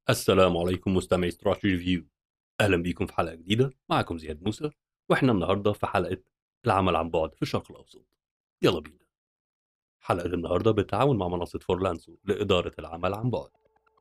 السلام عليكم مستمعي استراتيجي ريفيو اهلا بيكم في حلقه جديده معكم زياد موسى واحنا النهارده في حلقه العمل عن بعد في الشرق الاوسط يلا بينا حلقه النهارده بالتعاون مع منصه فورلانسو لاداره العمل عن بعد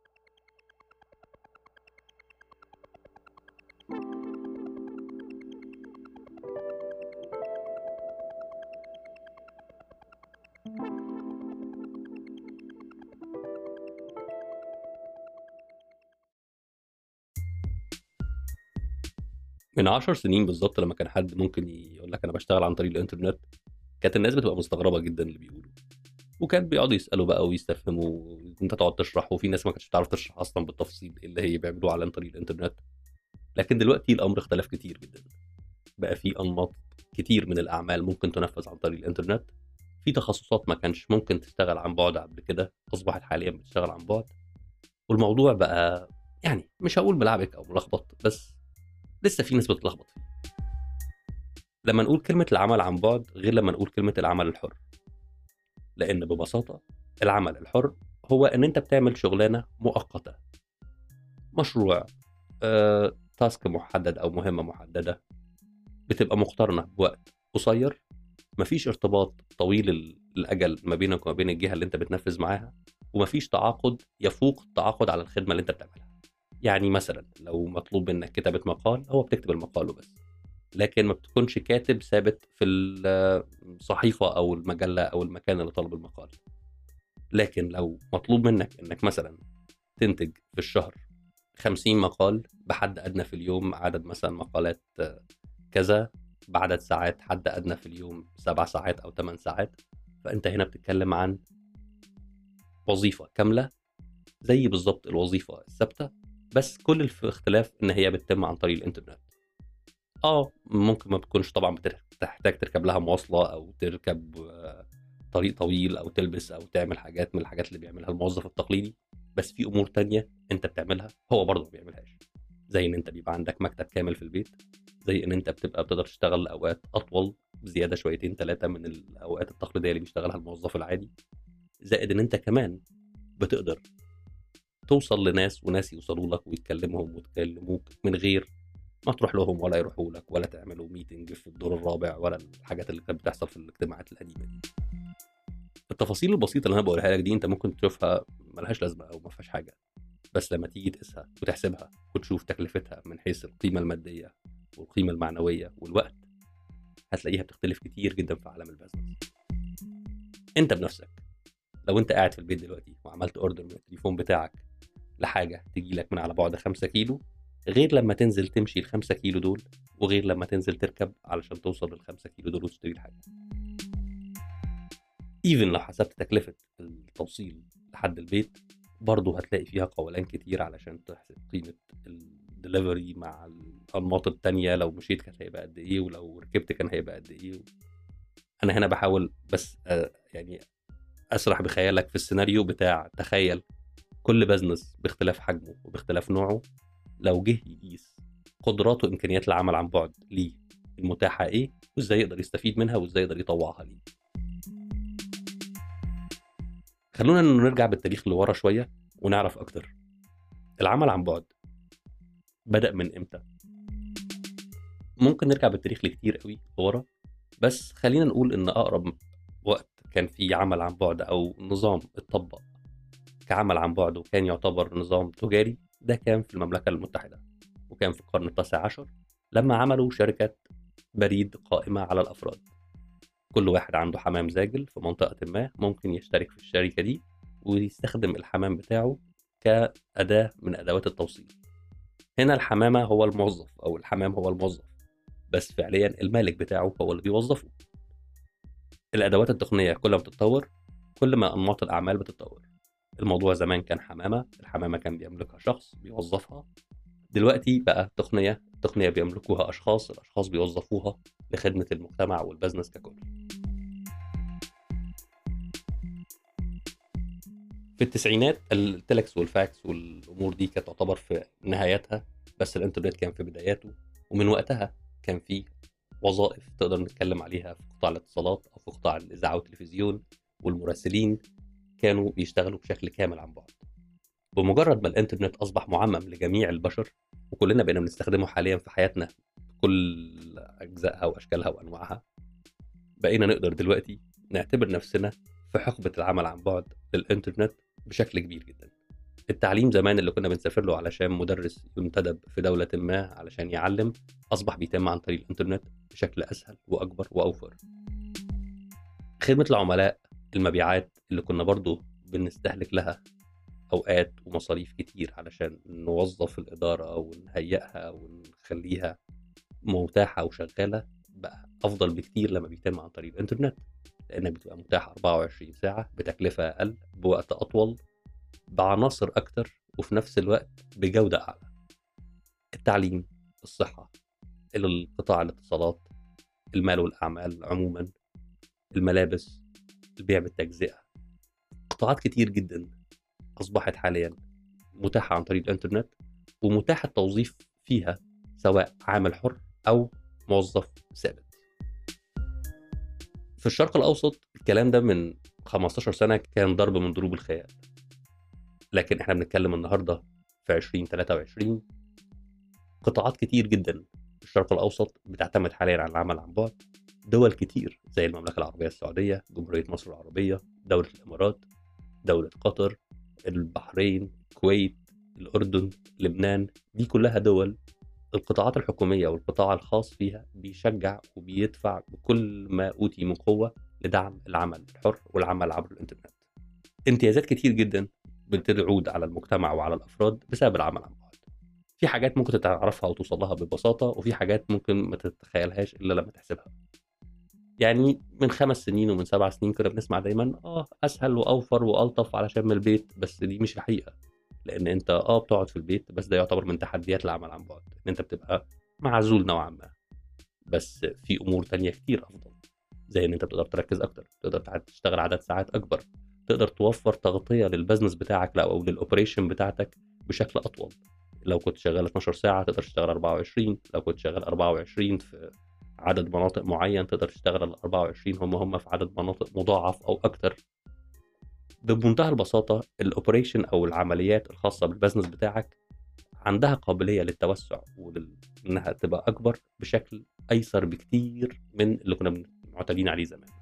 من عشر سنين بالظبط لما كان حد ممكن يقول لك انا بشتغل عن طريق الانترنت كانت الناس بتبقى مستغربه جدا اللي بيقولوا وكان بيقعدوا يسالوا بقى ويستفهموا انت تقعد تشرح وفي ناس ما كانتش بتعرف تشرح اصلا بالتفصيل إيه اللي هي بيعملوه على طريق الانترنت لكن دلوقتي الامر اختلف كتير جدا بقى في انماط كتير من الاعمال ممكن تنفذ عن طريق الانترنت في تخصصات ما كانش ممكن تشتغل عن بعد قبل كده اصبحت حاليا بتشتغل عن بعد والموضوع بقى يعني مش هقول ملعبك او ملخبط بس لسه في ناس بتتلخبط فيه لما نقول كلمة العمل عن بعد غير لما نقول كلمة العمل الحر لأن ببساطة العمل الحر هو إن أنت بتعمل شغلانة مؤقتة مشروع آه، تاسك محدد أو مهمة محددة بتبقى مقترنة بوقت قصير مفيش ارتباط طويل ال- الأجل ما بينك وما بين الجهة اللي أنت بتنفذ معاها ومفيش تعاقد يفوق التعاقد على الخدمة اللي أنت بتعملها يعني مثلا لو مطلوب منك كتابة مقال هو بتكتب المقال وبس لكن ما بتكونش كاتب ثابت في الصحيفة أو المجلة أو المكان اللي طلب المقال لكن لو مطلوب منك إنك مثلا تنتج في الشهر 50 مقال بحد أدنى في اليوم عدد مثلا مقالات آه، كذا بعدد ساعات حد أدنى في اليوم سبع ساعات أو ثمان ساعات فأنت هنا بتتكلم عن وظيفة كاملة زي بالظبط الوظيفة الثابتة بس كل الف- اختلاف ان هي بتتم عن طريق الانترنت اه ممكن ما بتكونش طبعا بتحتاج تركب لها مواصله او تركب آه، طريق طويل او تلبس او تعمل حاجات من الحاجات اللي بيعملها الموظف التقليدي بس في امور تانية انت بتعملها هو برضه ما بيعملهاش زي ان انت بيبقى عندك مكتب كامل في البيت زي ان انت بتبقى بتقدر تشتغل اوقات اطول بزياده شويتين ثلاثه من الاوقات التقليديه اللي بيشتغلها الموظف العادي زائد ان انت كمان بتقدر توصل لناس وناس يوصلوا لك ويتكلمهم وتكلموك من غير ما تروح لهم ولا يروحوا لك ولا تعملوا ميتنج في الدور الرابع ولا الحاجات اللي كانت بتحصل في الاجتماعات القديمه دي التفاصيل البسيطه اللي انا بقولها لك دي انت ممكن تشوفها ملهاش لازمه او ما فيهاش حاجه بس لما تيجي تقيسها وتحسبها وتشوف تكلفتها من حيث القيمه الماديه والقيمه المعنويه والوقت هتلاقيها بتختلف كتير جدا في عالم البزنس انت بنفسك لو انت قاعد في البيت دلوقتي وعملت اوردر من التليفون بتاعك لحاجه تجي لك من على بعد 5 كيلو غير لما تنزل تمشي ال 5 كيلو دول وغير لما تنزل تركب علشان توصل لل 5 كيلو دول وتشتري الحاجه ايفن لو حسبت تكلفه التوصيل لحد البيت برضه هتلاقي فيها قولان كتير علشان تحسب قيمه الدليفري مع الانماط التانية لو مشيت كان هيبقى قد ايه ولو ركبت كان هيبقى قد ايه انا هنا بحاول بس آه، يعني اسرح بخيالك في السيناريو بتاع تخيل كل بزنس باختلاف حجمه وباختلاف نوعه لو جه يقيس قدرات وامكانيات العمل عن بعد ليه المتاحه ايه وازاي يقدر يستفيد منها وازاي يقدر يطوعها ليه خلونا نرجع بالتاريخ لورا شويه ونعرف اكتر العمل عن بعد بدا من امتى ممكن نرجع بالتاريخ لكتير قوي لورا بس خلينا نقول ان اقرب وقت كان في عمل عن بعد او نظام اتطبق كعمل عن بعد وكان يعتبر نظام تجاري ده كان في المملكة المتحدة وكان في القرن التاسع عشر لما عملوا شركة بريد قائمة على الأفراد كل واحد عنده حمام زاجل في منطقة ما ممكن يشترك في الشركة دي ويستخدم الحمام بتاعه كأداة من أدوات التوصيل هنا الحمامة هو الموظف أو الحمام هو الموظف بس فعليا المالك بتاعه هو اللي بيوظفه الأدوات التقنية كل ما بتتطور كل ما أنماط الأعمال بتتطور الموضوع زمان كان حمامة الحمامة كان بيملكها شخص بيوظفها دلوقتي بقى تقنية التقنية بيملكوها أشخاص الأشخاص بيوظفوها لخدمة المجتمع والبزنس ككل في التسعينات التلكس والفاكس والأمور دي كانت تعتبر في نهايتها بس الإنترنت كان في بداياته ومن وقتها كان في وظائف تقدر نتكلم عليها في قطاع الاتصالات أو في قطاع الإذاعة والتلفزيون والمراسلين كانوا بيشتغلوا بشكل كامل عن بعد بمجرد ما الانترنت اصبح معمم لجميع البشر وكلنا بقينا بنستخدمه حاليا في حياتنا بكل اجزائها واشكالها وانواعها بقينا نقدر دلوقتي نعتبر نفسنا في حقبه العمل عن بعد للانترنت بشكل كبير جدا التعليم زمان اللي كنا بنسافر له علشان مدرس ينتدب في دولة ما علشان يعلم أصبح بيتم عن طريق الإنترنت بشكل أسهل وأكبر وأوفر خدمة العملاء المبيعات اللي كنا برضو بنستهلك لها أوقات ومصاريف كتير علشان نوظف الإدارة ونهيئها ونخليها متاحة وشغالة بقى أفضل بكتير لما بيتم عن طريق الإنترنت لأنك بتبقى متاح 24 ساعة بتكلفة أقل بوقت أطول بعناصر أكتر وفي نفس الوقت بجودة أعلى التعليم الصحة القطاع الاتصالات المال والأعمال عموما الملابس البيع بالتجزئة قطاعات كتير جدا أصبحت حاليا متاحة عن طريق الإنترنت ومتاح التوظيف فيها سواء عامل حر أو موظف ثابت في الشرق الأوسط الكلام ده من 15 سنة كان ضرب من ضروب الخيال لكن احنا بنتكلم النهارده في 2023 قطاعات كتير جدا في الشرق الاوسط بتعتمد حاليا على العمل عن بعد دول كتير زي المملكه العربيه السعوديه جمهوريه مصر العربيه دوله الامارات دوله قطر البحرين الكويت الاردن لبنان دي كلها دول القطاعات الحكوميه والقطاع الخاص فيها بيشجع وبيدفع بكل ما اوتي من قوه لدعم العمل الحر والعمل عبر الانترنت امتيازات كتير جدا بتعود على المجتمع وعلى الافراد بسبب العمل عن بعد في حاجات ممكن تتعرفها وتوصل لها ببساطه وفي حاجات ممكن ما تتخيلهاش الا لما تحسبها يعني من خمس سنين ومن سبع سنين كنا بنسمع دايما اه اسهل واوفر والطف علشان من البيت بس دي مش الحقيقه لان انت اه بتقعد في البيت بس ده يعتبر من تحديات العمل عن بعد ان انت بتبقى معزول نوعا ما بس في امور تانية كتير افضل زي ان انت بتقدر تركز اكتر تقدر تشتغل عدد ساعات اكبر تقدر توفر تغطيه للبزنس بتاعك او للاوبريشن بتاعتك بشكل اطول لو كنت شغال 12 ساعه تقدر تشتغل 24 لو كنت شغال 24 في عدد مناطق معين تقدر تشتغل ال 24 هم هم في عدد مناطق مضاعف او اكتر بمنتهى البساطه الاوبريشن او العمليات الخاصه بالبزنس بتاعك عندها قابليه للتوسع وانها تبقى اكبر بشكل ايسر بكتير من اللي كنا معتادين عليه زمان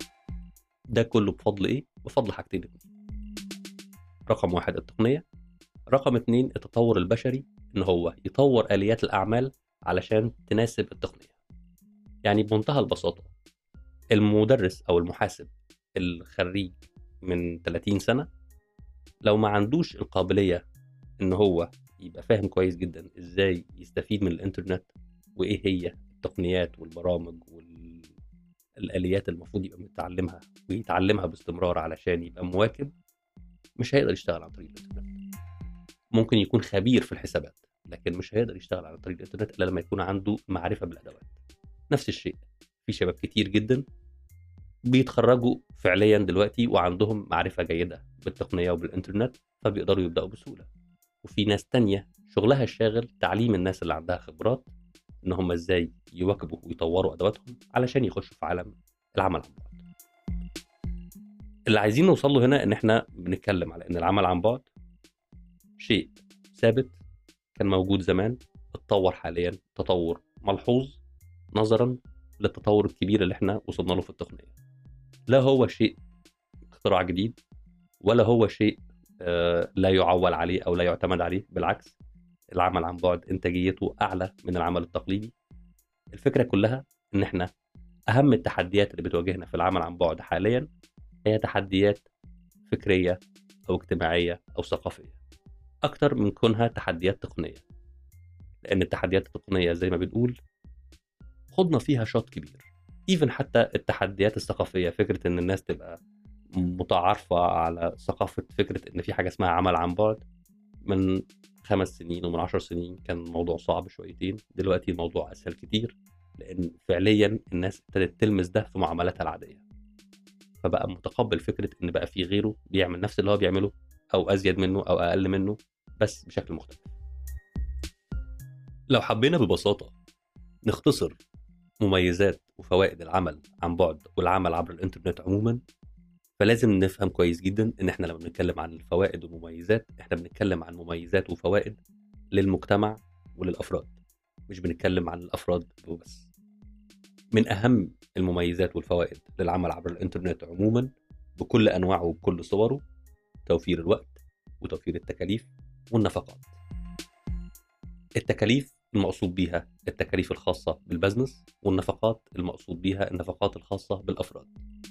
ده كله بفضل ايه؟ بفضل حاجتين اتنين. رقم واحد التقنية رقم اتنين التطور البشري ان هو يطور اليات الاعمال علشان تناسب التقنية يعني بمنتهى البساطة المدرس او المحاسب الخريج من 30 سنة لو ما عندوش القابلية ان هو يبقى فاهم كويس جدا ازاي يستفيد من الانترنت وايه هي التقنيات والبرامج وال الاليات المفروض يبقى متعلمها ويتعلمها باستمرار علشان يبقى مواكب مش هيقدر يشتغل عن طريق الانترنت ممكن يكون خبير في الحسابات لكن مش هيقدر يشتغل عن طريق الانترنت الا لما يكون عنده معرفه بالادوات نفس الشيء في شباب كتير جدا بيتخرجوا فعليا دلوقتي وعندهم معرفه جيده بالتقنيه وبالانترنت فبيقدروا يبداوا بسهوله وفي ناس تانية شغلها الشاغل تعليم الناس اللي عندها خبرات ان هم ازاي يواكبوا ويطوروا ادواتهم علشان يخشوا في عالم العمل عن بعد اللي عايزين نوصل له هنا ان احنا بنتكلم على ان العمل عن بعد شيء ثابت كان موجود زمان اتطور حاليا تطور ملحوظ نظرا للتطور الكبير اللي احنا وصلنا له في التقنيه لا هو شيء اختراع جديد ولا هو شيء آه، لا يعول عليه او لا يعتمد عليه بالعكس العمل عن بعد انتاجيته اعلى من العمل التقليدي الفكره كلها ان احنا اهم التحديات اللي بتواجهنا في العمل عن بعد حاليا هي تحديات فكريه او اجتماعيه او ثقافيه اكتر من كونها تحديات تقنيه لان التحديات التقنيه زي ما بنقول خضنا فيها شوط كبير ايفن حتى التحديات الثقافيه فكره ان الناس تبقى متعارفه على ثقافه فكره ان في حاجه اسمها عمل عن بعد من خمس سنين ومن عشر سنين كان الموضوع صعب شويتين دلوقتي الموضوع اسهل كتير لان فعليا الناس ابتدت تلمس ده في معاملاتها العاديه فبقى متقبل فكره ان بقى في غيره بيعمل نفس اللي هو بيعمله او ازيد منه او اقل منه بس بشكل مختلف لو حبينا ببساطه نختصر مميزات وفوائد العمل عن بعد والعمل عبر الانترنت عموما فلازم نفهم كويس جدا ان احنا لما بنتكلم عن الفوائد والمميزات احنا بنتكلم عن مميزات وفوائد للمجتمع وللافراد مش بنتكلم عن الافراد وبس من اهم المميزات والفوائد للعمل عبر الانترنت عموما بكل انواعه وبكل صوره توفير الوقت وتوفير التكاليف والنفقات التكاليف المقصود بيها التكاليف الخاصة بالبزنس والنفقات المقصود بيها النفقات الخاصة بالأفراد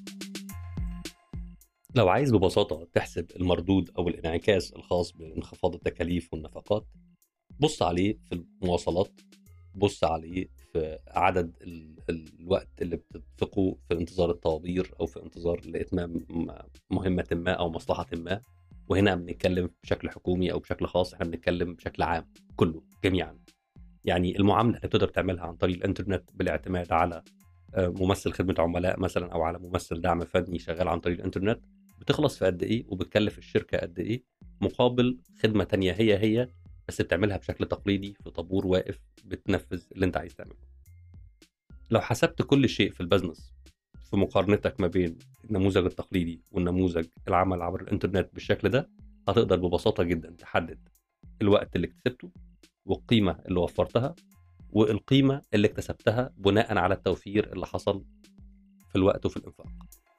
لو عايز ببساطة تحسب المردود أو الانعكاس الخاص بانخفاض التكاليف والنفقات بص عليه في المواصلات بص عليه في عدد ال- الوقت اللي بتنفقه في انتظار الطوابير أو في انتظار لإتمام م- مهمة ما أو مصلحة ما وهنا بنتكلم بشكل حكومي أو بشكل خاص احنا بنتكلم بشكل عام كله جميعا يعني المعاملة اللي بتقدر تعملها عن طريق الإنترنت بالاعتماد على آه، ممثل خدمة عملاء مثلا أو على ممثل دعم فني شغال عن طريق الإنترنت بتخلص في قد إيه وبتكلف الشركة قد إيه مقابل خدمة تانية هي هي بس بتعملها بشكل تقليدي في طابور واقف بتنفذ اللي أنت عايز تعمله لو حسبت كل شيء في البزنس في مقارنتك ما بين النموذج التقليدي والنموذج العمل عبر الإنترنت بالشكل ده هتقدر ببساطة جدا تحدد الوقت اللي كسبته والقيمة اللي وفرتها والقيمة اللي اكتسبتها بناء على التوفير اللي حصل في الوقت وفي الإنفاق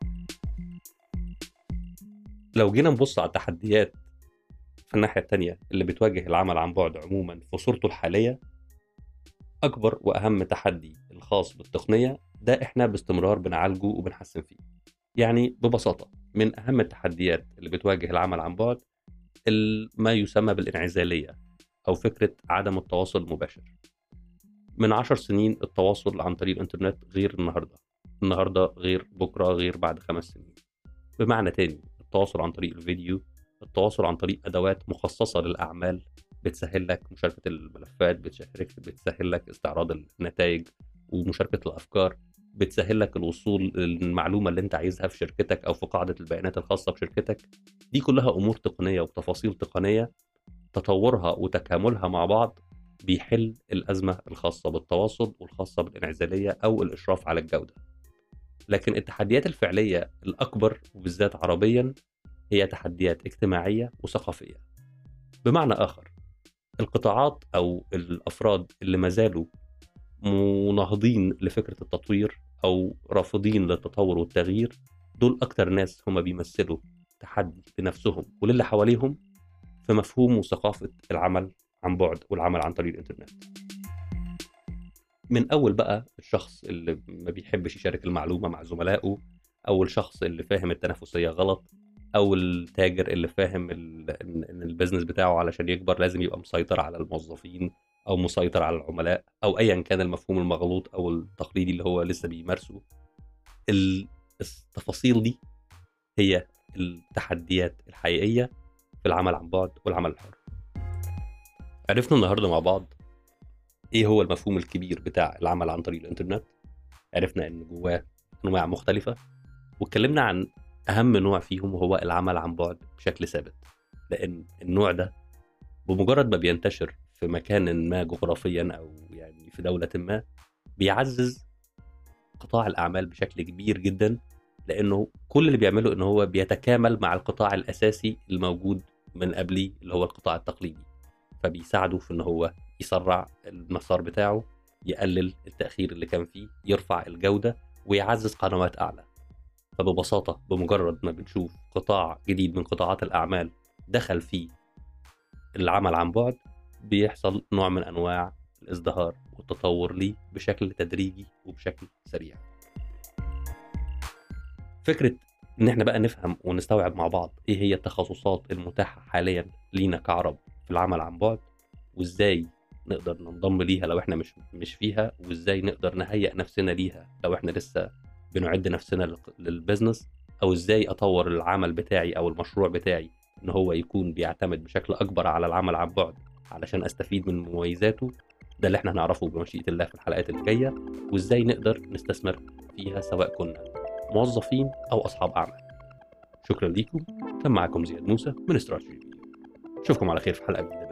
لو جينا نبص على التحديات في الناحية التانية اللي بتواجه العمل عن بعد عموما في صورته الحالية أكبر وأهم تحدي الخاص بالتقنية ده إحنا باستمرار بنعالجه وبنحسن فيه يعني ببساطة من أهم التحديات اللي بتواجه العمل عن بعد ال- ما يسمى بالانعزالية أو فكرة عدم التواصل المباشر من عشر سنين التواصل عن طريق الإنترنت غير النهاردة النهاردة غير بكرة غير بعد خمس سنين بمعنى تاني التواصل عن طريق الفيديو التواصل عن طريق أدوات مخصصة للأعمال بتسهل لك مشاركة الملفات بتشارك بتسهل لك استعراض النتائج ومشاركة الأفكار بتسهل لك الوصول للمعلومة اللي انت عايزها في شركتك أو في قاعدة البيانات الخاصة بشركتك دي كلها أمور تقنية وتفاصيل تقنية تطورها وتكاملها مع بعض بيحل الأزمة الخاصة بالتواصل والخاصة بالانعزالية أو الإشراف على الجودة لكن التحديات الفعلية الأكبر وبالذات عربيا هي تحديات اجتماعية وثقافية بمعنى آخر القطاعات أو الأفراد اللي ما زالوا مناهضين لفكرة التطوير أو رافضين للتطور والتغيير دول أكتر ناس هم بيمثلوا تحدي لنفسهم وللي حواليهم في مفهوم وثقافة العمل عن بعد والعمل عن طريق الإنترنت من أول بقى الشخص اللي ما بيحبش يشارك المعلومة مع زملائه أو الشخص اللي فاهم التنافسية غلط أو التاجر اللي فاهم ال- إن إن البيزنس بتاعه علشان يكبر لازم يبقى مسيطر على الموظفين أو مسيطر على العملاء أو أيا كان المفهوم المغلوط أو التقليدي اللي هو لسه بيمارسه ال- التفاصيل دي هي التحديات الحقيقية في العمل عن بعد والعمل الحر عرفنا النهارده مع بعض ايه هو المفهوم الكبير بتاع العمل عن طريق الانترنت عرفنا ان جواه انواع مختلفه واتكلمنا عن اهم نوع فيهم وهو العمل عن بعد بشكل ثابت لان النوع ده بمجرد ما بينتشر في مكان ما جغرافيا او يعني في دوله ما بيعزز قطاع الاعمال بشكل كبير جدا لانه كل اللي بيعمله ان هو بيتكامل مع القطاع الاساسي الموجود من قبليه اللي هو القطاع التقليدي فبيساعده في ان هو يسرع المسار بتاعه يقلل التاخير اللي كان فيه يرفع الجوده ويعزز قنوات اعلى فببساطه بمجرد ما بنشوف قطاع جديد من قطاعات الاعمال دخل فيه العمل عن بعد بيحصل نوع من انواع الازدهار والتطور ليه بشكل تدريجي وبشكل سريع فكره ان احنا بقى نفهم ونستوعب مع بعض ايه هي التخصصات المتاحه حاليا لينا كعرب في العمل عن بعد وازاي نقدر ننضم ليها لو احنا مش مش فيها وازاي نقدر نهيئ نفسنا ليها لو احنا لسه بنعد نفسنا للق- للبزنس او ازاي اطور العمل بتاعي او المشروع بتاعي ان هو يكون بيعتمد بشكل اكبر على العمل عن بعد علشان استفيد من مميزاته ده اللي احنا هنعرفه بمشيئة الله في الحلقات اللي جاية وازاي نقدر نستثمر فيها سواء كنا موظفين او اصحاب اعمال شكرا ليكم كان معكم زياد موسى من استراتيجي اشوفكم على خير في حلقة جديدة